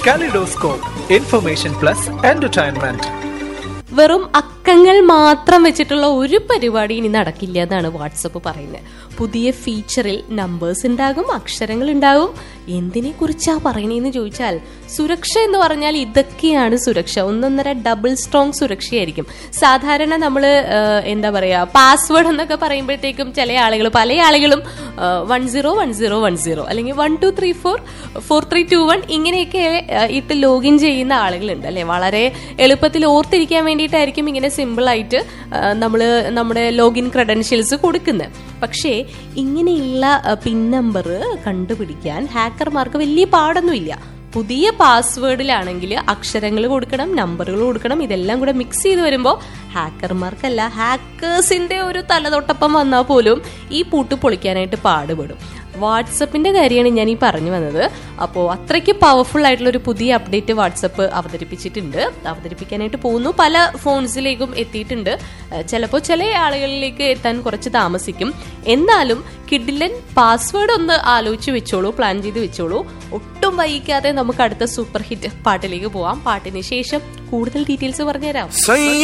kaleidoscope information plus entertainment വെറും അക്കങ്ങൾ മാത്രം വെച്ചിട്ടുള്ള ഒരു പരിപാടി ഇനി നടക്കില്ല എന്നാണ് വാട്സപ്പ് പറയുന്നത് പുതിയ ഫീച്ചറിൽ നമ്പേഴ്സ് ഉണ്ടാകും അക്ഷരങ്ങൾ ഉണ്ടാകും എന്തിനെ കുറിച്ചാ പറയണേന്ന് ചോദിച്ചാൽ സുരക്ഷ എന്ന് പറഞ്ഞാൽ ഇതൊക്കെയാണ് സുരക്ഷ ഒന്നൊന്നര ഡബിൾ സ്ട്രോങ് സുരക്ഷയായിരിക്കും സാധാരണ നമ്മൾ എന്താ പറയാ പാസ്വേഡ് എന്നൊക്കെ പറയുമ്പോഴത്തേക്കും ചില ആളുകൾ പല ആളുകളും one zero one zero one zero അല്ലെങ്കിൽ one two three four four three two one ഇങ്ങനെയൊക്കെ ആ, ഇട്ട് ലോഗിൻ ചെയ്യുന്ന ആളുകളുണ്ട് അല്ലെ വളരെ എളുപ്പത്തിൽ ഓർത്തിരിക്കാൻ വേണ്ടിയിട്ടായിരിക്കും ഇങ്ങനെ സിമ്പിൾ ആയിട്ട് നമ്മൾ നമ്മുടെ ലോഗിൻ ക്രെഡൻഷ്യൽസ് കൊടുക്കുന്നത് പക്ഷേ ഇങ്ങനെയുള്ള പിൻ നമ്പർ കണ്ടുപിടിക്കാൻ ഹാക്കർമാർക്ക് വലിയ പാടൊന്നുമില്ല പുതിയ പാസ്വേഡിലാണെങ്കിൽ അക്ഷരങ്ങൾ കൊടുക്കണം നമ്പറുകൾ കൊടുക്കണം ഇതെല്ലാം കൂടെ മിക്സ് ചെയ്ത് വരുമ്പോൾ ഹാക്കർമാർക്കല്ല ഹാക്കേഴ്സിന്റെ ഒരു തലതൊട്ടപ്പം വന്നാൽ പോലും ഈ പൂട്ട് പൊളിക്കാനായിട്ട് പാടുപെടും വാട്സപ്പിന്റെ കാര്യമാണ് ഞാൻ ഈ പറഞ്ഞു വന്നത് അപ്പോൾ അത്രയ്ക്ക് പവർഫുൾ ആയിട്ടുള്ള ഒരു പുതിയ അപ്ഡേറ്റ് വാട്സപ്പ് അവതരിപ്പിച്ചിട്ടുണ്ട് അവതരിപ്പിക്കാനായിട്ട് പോകുന്നു പല ഫോൺസിലേക്കും എത്തിയിട്ടുണ്ട് ചിലപ്പോൾ ചില ആളുകളിലേക്ക് എത്താൻ കുറച്ച് താമസിക്കും എന്നാലും കിഡിലൻ പാസ്വേഡ് ഒന്ന് ആലോചിച്ച് വെച്ചോളൂ പ്ലാൻ ചെയ്ത് വെച്ചോളൂ ഒട്ടും വൈകിക്കാതെ നമുക്ക് അടുത്ത സൂപ്പർ ഹിറ്റ് പാട്ടിലേക്ക് പോവാം പാട്ടിന് ശേഷം കൂടുതൽ ഡീറ്റെയിൽസ് പറഞ്ഞുതരാം സയ്യ